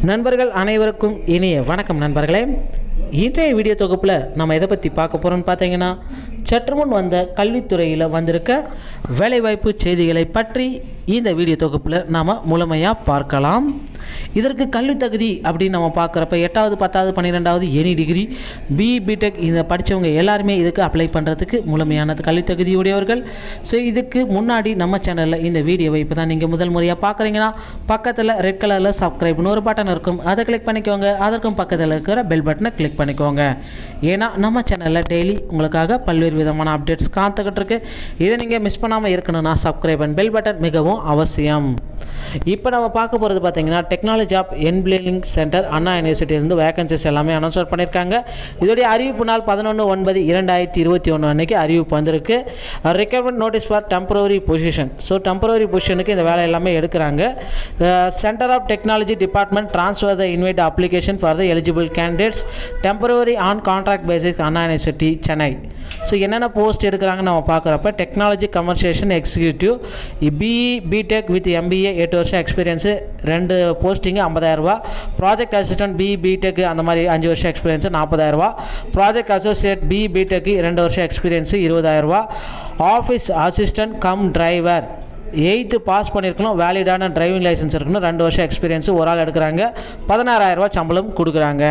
நண்பர்கள் அனைவருக்கும் இனிய வணக்கம் நண்பர்களே இன்றைய வீடியோ தொகுப்பில் நம்ம எதை பற்றி பார்க்க போகிறோம்னு பார்த்தீங்கன்னா சற்று முன் வந்த கல்வித்துறையில் வந்திருக்க வேலைவாய்ப்பு செய்திகளை பற்றி இந்த வீடியோ தொகுப்பில் நாம் முழுமையாக பார்க்கலாம் இதற்கு கல்வி தகுதி அப்படின்னு நம்ம பார்க்குறப்ப எட்டாவது பத்தாவது பன்னிரெண்டாவது எனி டிகிரி பி பிடெக் இந்த படித்தவங்க எல்லாருமே இதுக்கு அப்ளை பண்ணுறதுக்கு முழுமையான கல்வி தகுதி உடையவர்கள் ஸோ இதுக்கு முன்னாடி நம்ம சேனலில் இந்த வீடியோவை இப்போ தான் நீங்கள் முதல் முறையாக பார்க்குறீங்கன்னா பக்கத்தில் ரெட் கலரில் சப்ஸ்கிரைப்னு ஒரு பட்டன் இருக்கும் அதை கிளிக் பண்ணிக்கோங்க அதற்கும் பக்கத்தில் இருக்கிற பெல் பட்டனை கிளிக் பண்ணிக்கோங்க ஏன்னா நம்ம சேனலில் டெய்லி உங்களுக்காக பல்வேறு விதமான அப்டேட்ஸ் காத்துக்கிட்டு இருக்கு இதை நீங்கள் மிஸ் பண்ணாமல் இருக்கணும்னா சப்ஸ்கிரைப் அண்ட் பெல் பட்டன் மிகவும் அவசியம் இப்போ நம்ம பார்க்க போகிறது பார்த்தீங்கன்னா technology of enabling centre Anna யூனிவர்சிட்டியிலிருந்து வேகன்சிஸ் எல்லாமே அனௌன்ஸ் பண்ணியிருக்காங்க இதோடைய அறிவிப்பு நாள் பதினொன்று ஒன்பது இரண்டாயிரத்தி இருபத்தி ஒன்று அன்னைக்கு அறிவிப்பு வந்திருக்கு requirement notice for temporary position so temporary பொசிஷனுக்கு இந்த வேலை எல்லாமே எடுக்கிறாங்க centre of technology department transfer the invite application for the eligible candidates temporary on contract basis Anna university Chennai so என்னென்ன போஸ்ட் எடுக்கிறாங்கன்னு நம்ம பார்க்குறப்ப technology commercialization executive BE BTech with MBA எட்டு வருஷம் எக்ஸ்பீரியன்ஸு ரெண்டு போஸ்டிங்கு ஐம்பதாயிரரூபா ப்ராஜெக்ட் அசிஸ்டன்ட் பிஇ பிடெக் அந்த மாதிரி அஞ்சு வருஷம் எக்ஸ்பீரியன்ஸு நாற்பதாயிரரூபா ப்ராஜெக்ட் அசோசியேட் பிஇ பிடெக் ரெண்டு வருஷம் எக்ஸ்பீரியன்ஸு இருபதாயிரரூபா office assistant cum driver eighth pass பண்ணியிருக்கணும் வேலிடான டிரைவிங் லைசன்ஸ் இருக்கணும் ரெண்டு வருஷம் எக்ஸ்பீரியன்ஸு ஒரு ஆள் எடுக்கிறாங்க பதினாறாயிரரூபா சம்பளம் கொடுக்குறாங்க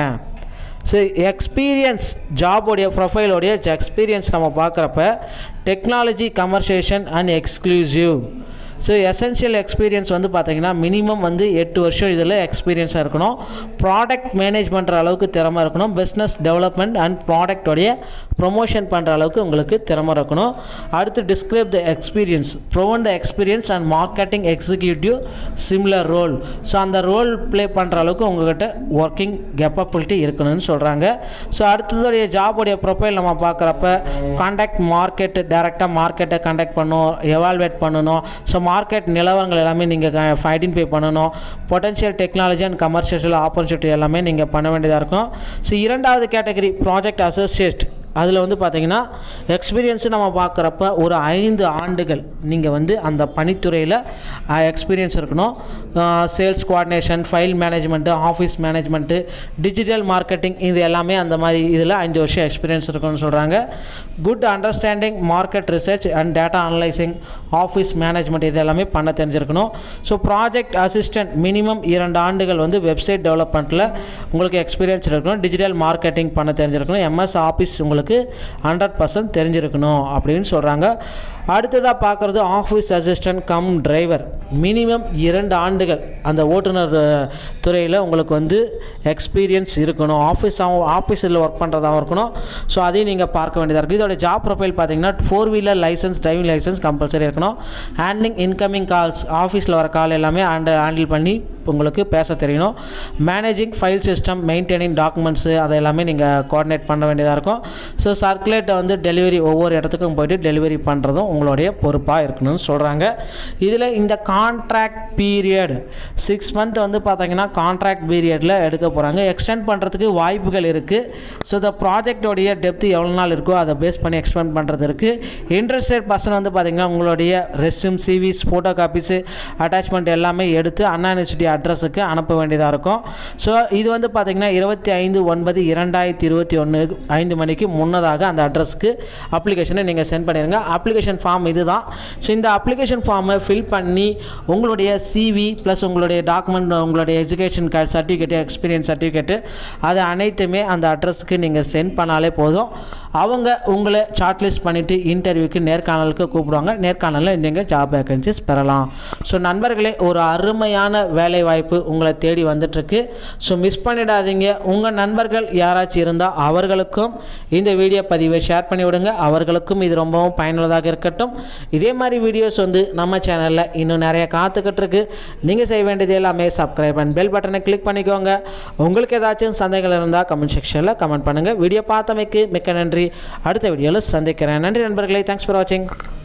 ஸோ எக்ஸ்பீரியன்ஸ் ஜாபோடைய ப்ரொஃபைலோடைய எக்ஸ்பீரியன்ஸ் நம்ம பார்க்குறப்ப technology commercialization and exclusive so essential experience வந்து பார்த்தீங்கன்னா மினிமம் வந்து எட்டு வருஷம் இதில் எக்ஸ்பீரியன்ஸாக இருக்கணும் ப்ராடக்ட் மேனேஜ் பண்ணுற அளவுக்கு திறமை இருக்கணும் பிஸ்னஸ் டெவலப்மெண்ட் அண்ட் ப்ராடக்டோடைய ப்ரொமோஷன் பண்ணுற அளவுக்கு உங்களுக்கு திறமை இருக்கணும் அடுத்து describe the experience proven the experience and marketing executive similar role so அந்த ரோல் ப்ளே பண்ணுற அளவுக்கு உங்கள்கிட்ட ஒர்க்கிங் கெப்பபிலிட்டி இருக்கணும்னு சொல்கிறாங்க ஸோ அடுத்ததுடைய ஜாபுடைய ப்ரொஃபைல் நம்ம பார்க்குறப்ப கான்டாக்ட் மார்க்கெட் டேரெக்டாக மார்க்கெட்டை கண்டக்ட் பண்ணணும் எவால்வேட் பண்ணணும் ஸோ மார்க்கெட் நிலவரங்கள் எல்லாமே நீங்கள் ஐடென்டிஃபை பண்ணணும் potential technology and commercial opportunity எல்லாமே நீங்கள் பண்ண வேண்டியதாக இருக்கும் ஸோ இரண்டாவது கேட்டகரி ப்ராஜெக்ட் அசோசியேட் அதில் வந்து பார்த்தீங்கன்னா எக்ஸ்பீரியன்ஸு நம்ம பார்க்குறப்ப ஒரு ஐந்து ஆண்டுகள் நீங்கள் வந்து அந்த பணித்துறையில் எக்ஸ்பீரியன்ஸ் இருக்கணும் sales coordination file management office management digital marketing இது எல்லாமே அந்த மாதிரி இதில் அஞ்சு வருஷம் எக்ஸ்பீரியன்ஸ் இருக்குன்னு சொல்கிறாங்க good understanding market research and data analysing office management இது எல்லாமே பண்ண தெரிஞ்சிருக்கணும் ஸோ ப்ராஜெக்ட் அசிஸ்டன்ட் மினிமம் இரண்டு ஆண்டுகள் வந்து வெப்சைட் டெவலப்மெண்ட்டில் உங்களுக்கு எக்ஸ்பீரியன்ஸ் இருக்கணும் டிஜிட்டல் மார்க்கெட்டிங் பண்ண தெரிஞ்சிருக்கணும் எம்எஸ் ஆஃபீஸ் உங்களுக்கு ஹண்ட்ரட் பர்சன்ட் தெரிஞ்சிருக்கணும் அப்படின்னு சொல்கிறாங்க அடுத்ததாக பார்க்குறது office assistant cum driver minimum இரண்டு ஆண்டுகள் அந்த ஓட்டுநர் துறையில் உங்களுக்கு வந்து எக்ஸ்பீரியன்ஸ் இருக்கணும் ஆஃபீஸ் ஆஃபீஸில் ஒர்க் பண்ணுறதாகவும் இருக்கணும் ஸோ அதையும் நீங்கள் பார்க்க வேண்டியதாக இருக்குது இதோட ஜாப் ப்ரொஃபைல் பார்த்தீங்கன்னா four wheeler licence driving licence compulsory இருக்கணும் ஹேண்ட்லிங் இன்கமிங் கால்ஸ் ஆஃபீஸில் வர கால் எல்லாமே ஹேண்டில் ஹேண்டில் பண்ணி உங்களுக்கு பேச தெரியணும் managing file system maintaining documents அதை எல்லாமே நீங்கள் கோஆர்டினேட் பண்ண வேண்டியதாக இருக்கும் ஸோ சர்க்குலேட்டை வந்து டெலிவரி ஒவ்வொரு இடத்துக்கும் போயிட்டு டெலிவரி பண்ணுறதும் உங்களுடைய பொறுப்பாக இருக்கணும்னு சொல்கிறாங்க இதில் இந்த கான்ட்ராக்ட் பீரியட் சிக்ஸ் மந்த் வந்து பார்த்தீங்கன்னா கான்ட்ராக்ட் பீரியடில் எடுக்க போகிறாங்க எக்ஸ்டெண்ட் பண்ணுறதுக்கு வாய்ப்புகள் இருக்குது ஸோ இந்த ப்ராஜெக்டோடைய டெப்த் எவ்வளோ நாள் இருக்கோ அதை பேஸ் பண்ணி எக்ஸ்பெண்ட் பண்ணுறது இருக்குது இன்ட்ரெஸ்டட் பர்சன் வந்து பார்த்திங்கன்னா உங்களுடைய resume CVs photo copies attachment எல்லாமே எடுத்து அண்ணா யூனிவர்சிட்டி அட்ரஸுக்கு அனுப்ப வேண்டியதாக இருக்கும் ஸோ இது வந்து பார்த்திங்கன்னா இருபத்தி ஐந்து ஒன்பது இரண்டாயிரத்தி இருபத்தி ஒன்று ஐந்து மணிக்கு முன்னதாக அந்த அட்ரஸ்க்கு அப்ளிகேஷனை நீங்கள் சென்ட் பண்ணிடுங்க அப்ளிகேஷன் ஃபார்ம் இது தான் ஸோ இந்த அப்ளிகேஷன் ஃபார்மை ஃபில் பண்ணி உங்களுடைய சிவி ப்ளஸ் உங்களுடைய டாக்குமெண்ட் உங்களுடைய education card certificate experience certificate அது அனைத்துமே அந்த அட்ரஸுக்கு நீங்கள் சென்ட் பண்ணாலே போதும் அவங்க உங்களை ஷார்ட்லிஸ்ட் பண்ணிவிட்டு இன்டர்வியூக்கு நேர்காணலுக்கு கூப்பிடுவாங்க நேர்காணலில் நீங்கள் ஜாப் வேகன்சிஸ் பெறலாம் ஸோ நண்பர்களே ஒரு அருமையான வேலை வாய்ப்பு உங்களை தேடி வந்துட்டுருக்கு ஸோ மிஸ் பண்ணிடாதீங்க உங்கள் நண்பர்கள் யாராச்சும் இருந்தால் அவர்களுக்கும் இந்த வீடியோ பதிவை ஷேர் பண்ணி விடுங்க அவர்களுக்கும் இது ரொம்பவும் பயனுள்ளதாக இருக்கட்டும் இதே மாதிரி வீடியோஸ் வந்து நம்ம சேனலில் இன்னும் நிறைய காத்துக்கிட்டு இருக்கு நீங்கள் செய்ய வேண்டியது எல்லாமே சப்ஸ்கிரைப் அண்ட் பெல் பட்டனை கிளிக் பண்ணிக்கோங்க உங்களுக்கு ஏதாச்சும் சந்தேகங்கள் இருந்தால் கமெண்ட் செக்ஷனில் கமெண்ட் பண்ணுங்கள் வீடியோ பார்த்தமைக்கு மிக்க நன்றி அடுத்த வீடியோவில் சந்திக்கிறேன் நன்றி நண்பர்களே தேங்க்ஸ் ஃபார் வாட்சிங்